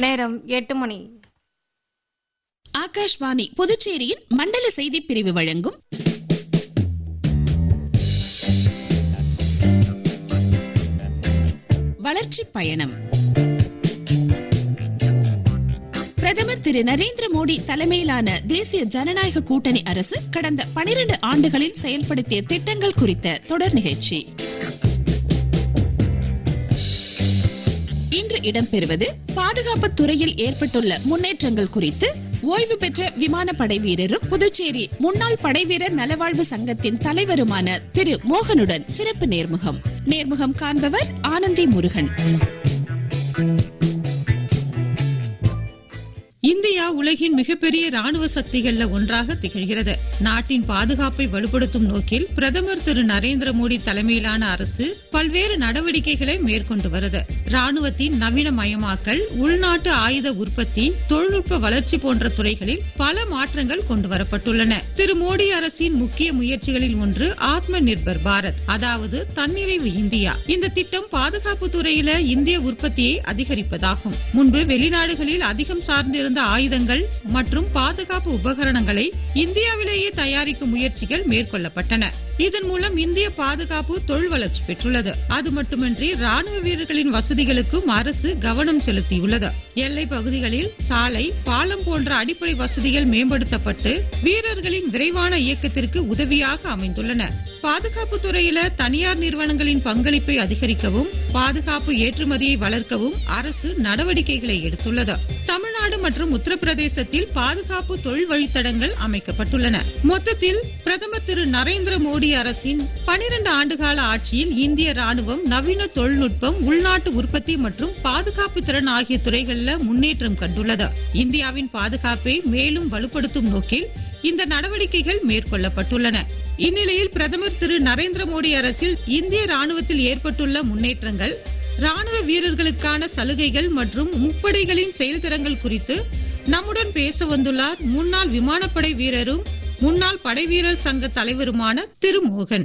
நேரம் எட்டு மணி ஆகாஷ்வாணி புதுச்சேரியின் மண்டல செய்தி பிரிவு வழங்கும் வளர்ச்சி பயணம் பிரதமர் திரு நரேந்திர மோடி தலைமையிலான தேசிய ஜனநாயக கூட்டணி அரசு கடந்த 12 ஆண்டுகளில் செயல்படுத்திய திட்டங்கள் குறித்த தொடர் நிகழ்ச்சி இன்று இடம்பெறுவது பாதுகாப்பு துறையில் ஏற்பட்டுள்ள முன்னேற்றங்கள் குறித்து ஓய்வு பெற்ற விமானப்படை வீரரும் புதுச்சேரி முன்னாள் படைவீரர் நலவாழ்வு சங்கத்தின் தலைவருமான திரு மோகனுடன் சிறப்பு நேர்முகம் நேர்முகம் காண்பவர் ஆனந்தி முருகன் இந்தியா உலகின் மிகப்பெரிய ராணுவ சக்திகள்ல ஒன்றாக திகழ்கிறது நாட்டின் பாதுகாப்பை வலுப்படுத்தும் நோக்கில் பிரதமர் திரு நரேந்திர மோடி தலைமையிலான அரசு பல்வேறு நடவடிக்கைகளை மேற்கொண்டு வருது ராணுவத்தின் நவீனமயமாக்கல் உள்நாட்டு ஆயுத உற்பத்தி தொழில்நுட்ப வளர்ச்சி போன்ற துறைகளில் பல மாற்றங்கள் கொண்டு வரப்பட்டுள்ளன திரு மோடி அரசின் முக்கிய முயற்சிகளில் ஒன்று ஆத்ம நிர்பர் பாரத் அதாவது தன்னிறைவு இந்தியா இந்த திட்டம் பாதுகாப்பு துறையில இந்திய உற்பத்தியை அதிகரிப்பதாகும் முன்பு வெளிநாடுகளில் அதிகம் சார்ந்திருந்த ஆயுதங்கள் மற்றும் பாதுகாப்பு உபகரணங்களை இந்தியாவிலேயே தயாரிக்கும் முயற்சிகள் மேற்கொள்ளப்பட்டன இதன் மூலம் இந்திய பாதுகாப்பு தொழில் வளர்ச்சி பெற்றுள்ளது அது மட்டுமின்றி ராணுவ வீரர்களின் வசதிகளுக்கும் அரசு கவனம் செலுத்தியுள்ளது எல்லை பகுதிகளில் சாலை பாலம் போன்ற அடிப்படை வசதிகள் மேம்படுத்தப்பட்டு வீரர்களின் விரைவான இயக்கத்திற்கு உதவியாக அமைந்துள்ளன பாதுகாப்பு துறையில தனியார் நிறுவனங்களின் பங்களிப்பை அதிகரிக்கவும் பாதுகாப்பு ஏற்றுமதியை வளர்க்கவும் அரசு நடவடிக்கைகளை எடுத்துள்ளது தமிழ்நாடு மற்றும் உத்தரப்பிரதேசத்தில் பாதுகாப்பு தொழில் வழித்தடங்கள் அமைக்கப்பட்டுள்ளன மொத்தத்தில் பிரதமர் திரு நரேந்திர மோடி அரசின் பனிரெண்டு ஆண்டுகால ஆட்சியில் இந்திய ராணுவம் நவீன தொழில்நுட்பம் உள்நாட்டு உற்பத்தி மற்றும் பாதுகாப்பு திறன் ஆகிய துறைகளில் முன்னேற்றம் கண்டுள்ளது இந்தியாவின் பாதுகாப்பை மேலும் வலுப்படுத்தும் நோக்கில் இந்த நடவடிக்கைகள் மேற்கொள்ளப்பட்டுள்ளன இந்நிலையில் பிரதமர் திரு நரேந்திர மோடி அரசில் இந்திய ராணுவத்தில் ஏற்பட்டுள்ள முன்னேற்றங்கள் ராணுவ வீரர்களுக்கான சலுகைகள் மற்றும் முப்படைகளின் செயல்திறங்கள் குறித்து நம்முடன் பேச வந்துள்ளார் முன்னாள் விமானப்படை வீரரும் முன்னாள் படைவீரர் சங்க தலைவருமான திரு மோகன்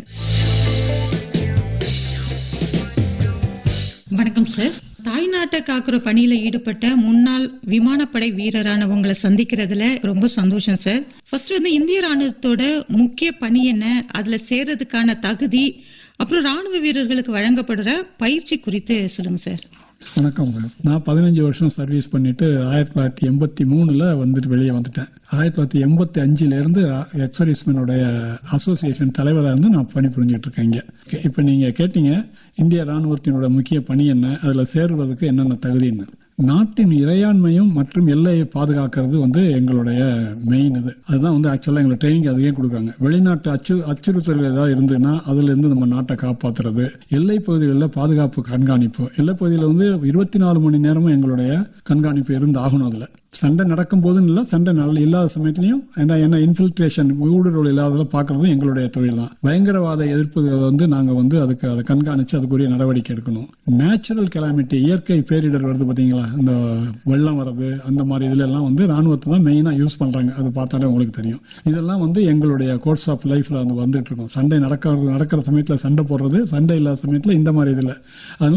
வணக்கம் சார் தாய்நாட்டை காக்குற பணியில ஈடுபட்ட முன்னாள் விமானப்படை வீரரான உங்களை சந்திக்கிறதுல ரொம்ப சந்தோஷம் சார் ஃபர்ஸ்ட் வந்து இந்திய ராணுவத்தோட முக்கிய பணி என்ன அதுல சேர்றதுக்கான தகுதி அப்புறம் ராணுவ வீரர்களுக்கு வழங்கப்படுற பயிற்சி குறித்து சொல்லுங்க சார் வணக்கம் உங்களுக்கு நான் பதினஞ்சு வருஷம் சர்வீஸ் பண்ணிட்டு ஆயிரத்தி தொள்ளாயிரத்தி எண்பத்தி மூணுல வந்துட்டு வெளியே வந்துட்டேன் ஆயிரத்தி தொள்ளாயிரத்தி எண்பத்தி அஞ்சுல இருந்து எக்ஸ் சர்வீஸ்மேனோடைய அசோசியேஷன் தலைவராக இருந்து நான் பணி புரிஞ்சுட்டு இருக்கேன் இங்க இப்போ நீங்க கேட்டீங்க இந்திய ராணுவத்தினோட முக்கிய பணி என்ன அதுல சேருவதற்கு என்னென்ன தகுதின்னு நாட்டின் இறையாண்மையும் மற்றும் எல்லையை பாதுகாக்கிறது வந்து எங்களுடைய மெயின் இது அதுதான் வந்து ஆக்சுவலாக எங்களுக்கு ட்ரைனிங் அதுவே கொடுக்குறாங்க வெளிநாட்டு அச்சு அச்சுறுத்தல் ஏதாவது இருந்ததுன்னா அதுல இருந்து நம்ம நாட்டை காப்பாத்துறது எல்லை பகுதிகளில் பாதுகாப்பு கண்காணிப்பு எல்லை பகுதியில் வந்து இருபத்தி நாலு மணி நேரமும் எங்களுடைய கண்காணிப்பு இருந்து ஆகணும் அதில் சண்டை நடக்கும் போதும் இல்லை சண்டை நல்ல இல்லாத சமயத்திலையும் ஏன்னா என்ன இன்ஃபில்ட்ரேஷன் ஊடுருவல் இல்லாததில் பார்க்கறதும் எங்களுடைய தொழில் தான் பயங்கரவாத எதிர்ப்பு வந்து நாங்கள் வந்து அதுக்கு அதை கண்காணித்து அதுக்குரிய நடவடிக்கை எடுக்கணும் நேச்சுரல் கெலாமிட்டி இயற்கை பேரிடர் வருது பார்த்தீங்களா இந்த வெள்ளம் வர்றது அந்த மாதிரி இதுல எல்லாம் வந்து ராணுவத்தை தான் மெயினாக யூஸ் பண்ணுறாங்க அது பார்த்தாலே உங்களுக்கு தெரியும் இதெல்லாம் வந்து எங்களுடைய கோர்ஸ் ஆஃப் லைஃப்பில் வந்து வந்துட்டு இருக்கும் சண்டை நடக்கிறது நடக்கிற சமயத்தில் சண்டை போடுறது சண்டை இல்லாத சமயத்தில் இந்த மாதிரி இதில் அதனால